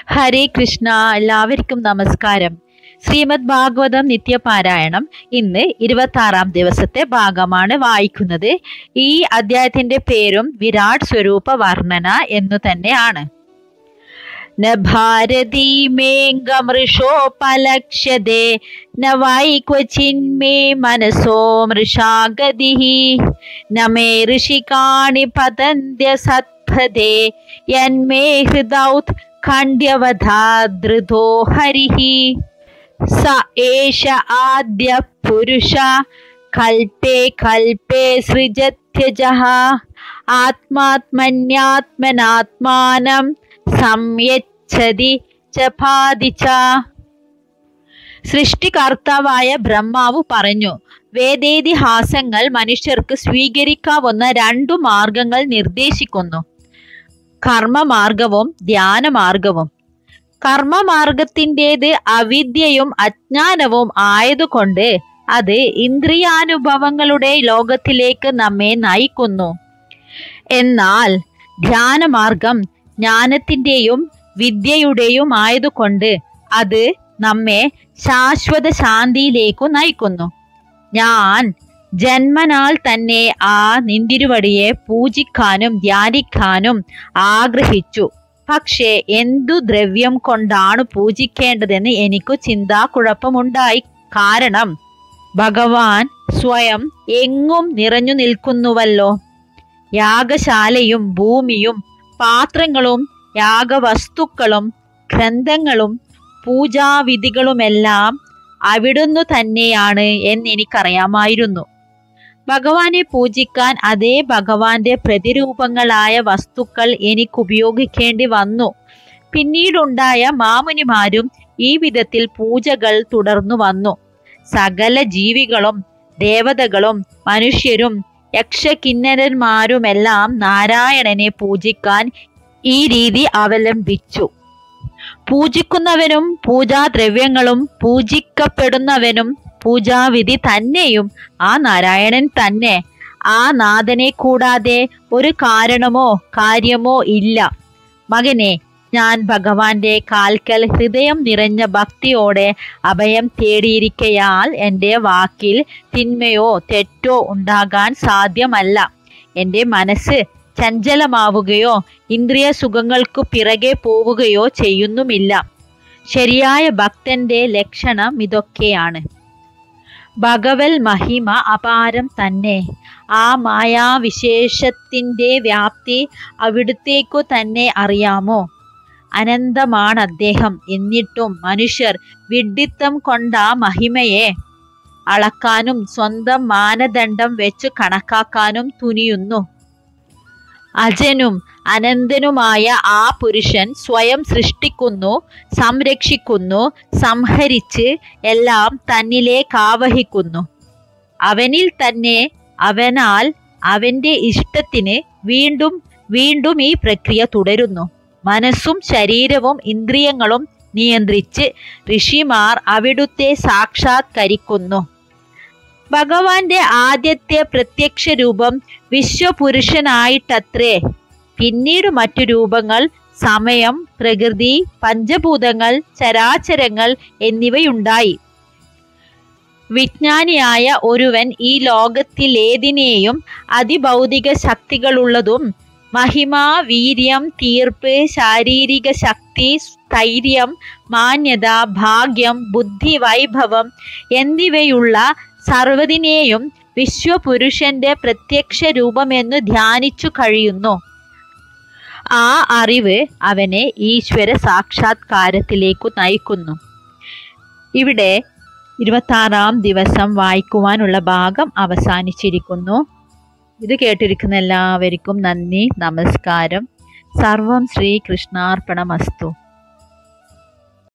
ഹരേ കൃഷ്ണ എല്ലാവർക്കും നമസ്കാരം ശ്രീമദ് ഭാഗവതം നിത്യപാരായണം ഇന്ന് ഇരുപത്തി ആറാം ദിവസത്തെ ഭാഗമാണ് വായിക്കുന്നത് ഈ അധ്യായത്തിന്റെ പേരും വിരാട് സ്വരൂപ വർണ്ണന എന്നു തന്നെയാണ് ന ഭാരതീ മേങ്കമൃഷോപലക്ഷ്യതേ ന വൈ ക്വചിന്മേ മനസോ മൃഷാഗതി ന മേ ഋഷികാണി പതന്ത്യ സത്പദേ യന്മേ ഹൃദൗത് ഖണ്ഡ്യവധാധൃതോ ഹരിഃ സ ഏഷ ആദ്യ പുരുഷ കൽപ്പേ കൽപ്പേ സൃജത്യജഃ ആത്മാത്മന്യാത്മനാത്മാനം സംയച്ഛതി ച ഭാതി ച സൃഷ്ടികർത്താവായ ബ്രഹ്മാവ് പറഞ്ഞു വേദേതിഹാസങ്ങൾ മനുഷ്യർക്ക് സ്വീകരിക്കാവുന്ന രണ്ടു മാർഗങ്ങൾ നിർദ്ദേശിക്കുന്നു കർമ്മമാർഗവും ധ്യാനമാർഗവും കർമ്മമാർഗത്തിൻ്റെത് അവിദ്യയും അജ്ഞാനവും ആയതുകൊണ്ട് അത് ഇന്ദ്രിയാനുഭവങ്ങളുടെ ലോകത്തിലേക്ക് നമ്മെ നയിക്കുന്നു എന്നാൽ ധ്യാനമാർഗം ജ്ഞാനത്തിൻ്റെയും വിദ്യയുടെയും ആയതുകൊണ്ട് അത് നമ്മെ ശാശ്വത ശാന്തിയിലേക്കു നയിക്കുന്നു ഞാൻ ജന്മനാൽ തന്നെ ആ നിന്തിരുവടിയെ പൂജിക്കാനും ധ്യാനിക്കാനും ആഗ്രഹിച്ചു പക്ഷേ എന്തു ദ്രവ്യം കൊണ്ടാണ് പൂജിക്കേണ്ടതെന്ന് എനിക്ക് ചിന്താക്കുഴപ്പമുണ്ടായി കാരണം ഭഗവാൻ സ്വയം എങ്ങും നിറഞ്ഞു നിൽക്കുന്നുവല്ലോ യാഗശാലയും ഭൂമിയും പാത്രങ്ങളും യാഗവസ്തുക്കളും ഗ്രന്ഥങ്ങളും പൂജാവിധികളുമെല്ലാം അവിടുന്ന് തന്നെയാണ് എന്നെനിക്കറിയാമായിരുന്നു ഭഗവാനെ പൂജിക്കാൻ അതേ ഭഗവാന്റെ പ്രതിരൂപങ്ങളായ വസ്തുക്കൾ എനിക്ക് ഉപയോഗിക്കേണ്ടി വന്നു പിന്നീടുണ്ടായ മാമുനിമാരും ഈ വിധത്തിൽ പൂജകൾ തുടർന്നു വന്നു സകല ജീവികളും ദേവതകളും മനുഷ്യരും യക്ഷകിന്നരന്മാരുമെല്ലാം നാരായണനെ പൂജിക്കാൻ ഈ രീതി അവലംബിച്ചു പൂജിക്കുന്നവനും പൂജാദ്രവ്യങ്ങളും പൂജിക്കപ്പെടുന്നവനും പൂജാവിധി തന്നെയും ആ നാരായണൻ തന്നെ ആ നാഥനെ കൂടാതെ ഒരു കാരണമോ കാര്യമോ ഇല്ല മകനെ ഞാൻ ഭഗവാന്റെ കാൽക്കൽ ഹൃദയം നിറഞ്ഞ ഭക്തിയോടെ അഭയം തേടിയിരിക്കയാൽ എൻ്റെ വാക്കിൽ തിന്മയോ തെറ്റോ ഉണ്ടാകാൻ സാധ്യമല്ല എൻ്റെ മനസ്സ് ചഞ്ചലമാവുകയോ ഇന്ദ്രിയ സുഖങ്ങൾക്കു പിറകെ പോവുകയോ ചെയ്യുന്നുമില്ല ശരിയായ ഭക്തന്റെ ലക്ഷണം ഇതൊക്കെയാണ് ഭഗവൽ മഹിമ അപാരം തന്നെ ആ മായാവിശേഷത്തിൻ്റെ വ്യാപ്തി അവിടുത്തേക്കു തന്നെ അറിയാമോ അനന്തമാണ് അദ്ദേഹം എന്നിട്ടും മനുഷ്യർ വിഡ്ഢിത്തം കൊണ്ട മഹിമയെ അളക്കാനും സ്വന്തം മാനദണ്ഡം വെച്ച് കണക്കാക്കാനും തുനിയുന്നു അജനും അനന്തനുമായ ആ പുരുഷൻ സ്വയം സൃഷ്ടിക്കുന്നു സംരക്ഷിക്കുന്നു സംഹരിച്ച് എല്ലാം തന്നിലേക്ക് ആവഹിക്കുന്നു അവനിൽ തന്നെ അവനാൽ അവന്റെ ഇഷ്ടത്തിന് വീണ്ടും വീണ്ടും ഈ പ്രക്രിയ തുടരുന്നു മനസ്സും ശരീരവും ഇന്ദ്രിയങ്ങളും നിയന്ത്രിച്ച് ഋഷിമാർ അവിടുത്തെ സാക്ഷാത്കരിക്കുന്നു ഭഗവാന്റെ ആദ്യത്തെ പ്രത്യക്ഷ രൂപം വിശ്വപുരുഷനായിട്ടത്രേ പിന്നീട് മറ്റു രൂപങ്ങൾ സമയം പ്രകൃതി പഞ്ചഭൂതങ്ങൾ ചരാചരങ്ങൾ എന്നിവയുണ്ടായി വിജ്ഞാനിയായ ഒരുവൻ ഈ ലോകത്തിലേതിനെയും അതിഭൗതിക ശക്തികളുള്ളതും മഹിമ വീര്യം തീർപ്പ് ശാരീരിക ശക്തി സ്ഥൈര്യം മാന്യത ഭാഗ്യം ബുദ്ധി വൈഭവം എന്നിവയുള്ള സർവ്വതിനെയും വിശ്വപുരുഷന്റെ പ്രത്യക്ഷ രൂപമെന്ന് ധ്യാനിച്ചു കഴിയുന്നു ആ അറിവ് അവനെ ഈശ്വര സാക്ഷാത്കാരത്തിലേക്കു നയിക്കുന്നു ഇവിടെ ഇരുപത്താറാം ദിവസം വായിക്കുവാനുള്ള ഭാഗം അവസാനിച്ചിരിക്കുന്നു ഇത് കേട്ടിരിക്കുന്ന എല്ലാവർക്കും നന്ദി നമസ്കാരം സർവം ശ്രീകൃഷ്ണാർപ്പണമസ്തു